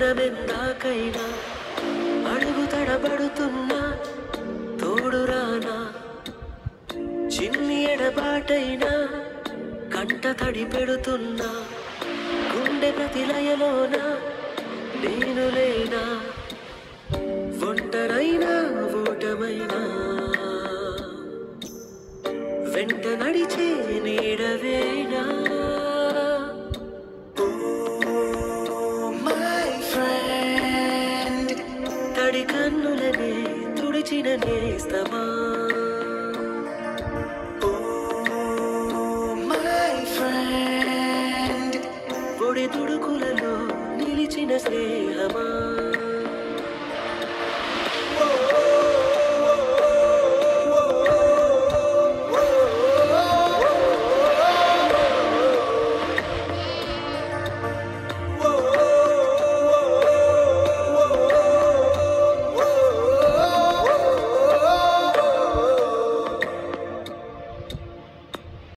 క్షణమెందాకైనా అడుగు తడబడుతున్నా తోడురానా చిన్ని ఎడబాటైనా కంట తడి పెడుతున్నా గుండె ప్రతిలయలోన నేను లేనా ఒంటరైనా ఓటమైనా వెంట నడిచే నీడవేనా మై ఫ్రెండ్ తడి కన్నులనే తుడిచిన నేస్తమా మై ఫ్రెండ్ పొడి తుడుకులలో నిలిచిన స్నేహమా